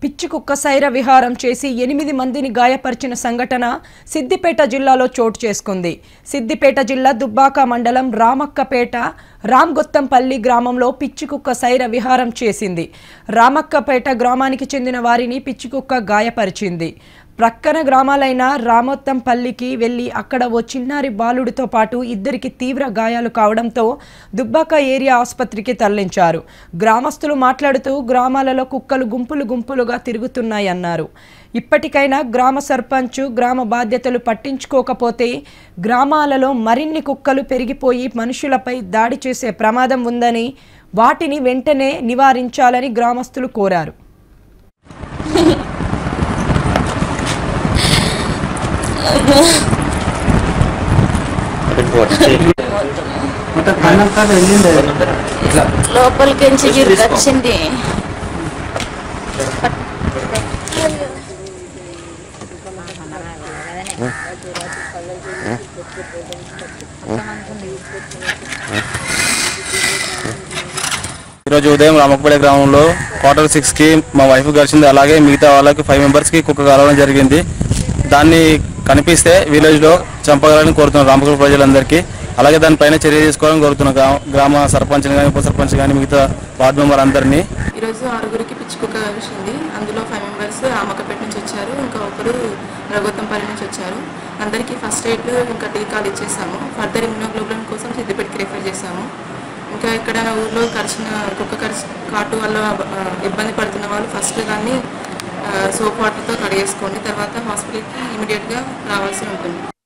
పిచ్చి కుక్క సైర విహారం చేసి ఎనిమిది మందిని గాయపరిచిన సంఘటన సిద్దిపేట జిల్లాలో చోటు చేసుకుంది సిద్దిపేట జిల్లా దుబ్బాక మండలం రామక్కపేట రామ్గొత్తంపల్లి గ్రామంలో పిచ్చి కుక్క సైర విహారం చేసింది రామక్కపేట గ్రామానికి చెందిన వారిని పిచ్చి కుక్క గాయపరిచింది ప్రక్కన గ్రామాలైన రామొత్తంపల్లికి వెళ్లి అక్కడ ఓ చిన్నారి బాలుడితో పాటు ఇద్దరికి తీవ్ర గాయాలు కావడంతో దుబ్బాక ఏరియా ఆసుపత్రికి తరలించారు గ్రామస్తులు మాట్లాడుతూ గ్రామాలలో కుక్కలు గుంపులు గుంపులుగా తిరుగుతున్నాయన్నారు ఇప్పటికైనా గ్రామ సర్పంచ్ గ్రామ బాధ్యతలు పట్టించుకోకపోతే గ్రామాలలో మరిన్ని కుక్కలు పెరిగిపోయి మనుషులపై దాడి చేసే ప్రమాదం ఉందని వాటిని వెంటనే నివారించాలని గ్రామస్తులు కోరారు మొత్తం కన్నంతా వెళ్ళిండే లోపలికించి వచ్చింది ఈరోజు ఉదయం రామకపేట గ్రామంలో క్వార్టర్ సిక్స్ కి మా వైఫ్ కలిసింది అలాగే మిగతా వాళ్ళకి ఫైవ్ మెంబర్స్ కి కుక్క కలవడం జరిగింది దాన్ని కనిపిస్తే విలేజ్ లో చంపగలని కోరుతున్నాం రామకపేట ప్రజలందరికీ అలాగే దానిపైన చర్య తీసుకోవాలని కోరుతున్నాం గ్రామ- గ్రామ సర్పంచ్ కానీ ఉప సర్పంచ్ కానీ మిగతా వార్డు మెంబర్ అందరినీ ఈరోజు ఆరుగురికి పిచ్చి కుక్క కలిసింది అందులో ఫైవ్ మెంబర్స్ ఆమకపేట నుంచి వచ్చారు ఇంకా ఒకరు రఘుత్తంపల్లి నుంచి వచ్చారు అందరికీ ఫస్ట్ ఎయిడ్ ఇంకా టీకాలు ఇచ్చేసాము ఫర్దర్ ఇమ్యూనోగ్లోబులిన్ కోసం సిద్దిపేటకి రిఫర్ చేసాము ఇంకా ఇక్కడ ఊర్లో కరిచిన కుక్క కరిచి కాటు వల్ల ఆ, ఇబ్బంది పడుతున్న వాళ్ళు ఫస్ట్ దాన్ని సోప్ వాటర్తో కడిగేసుకోండి తర్వాత హాస్పిటల్కి ఇమీడియట్గా రావాల్సి ఉంటుంది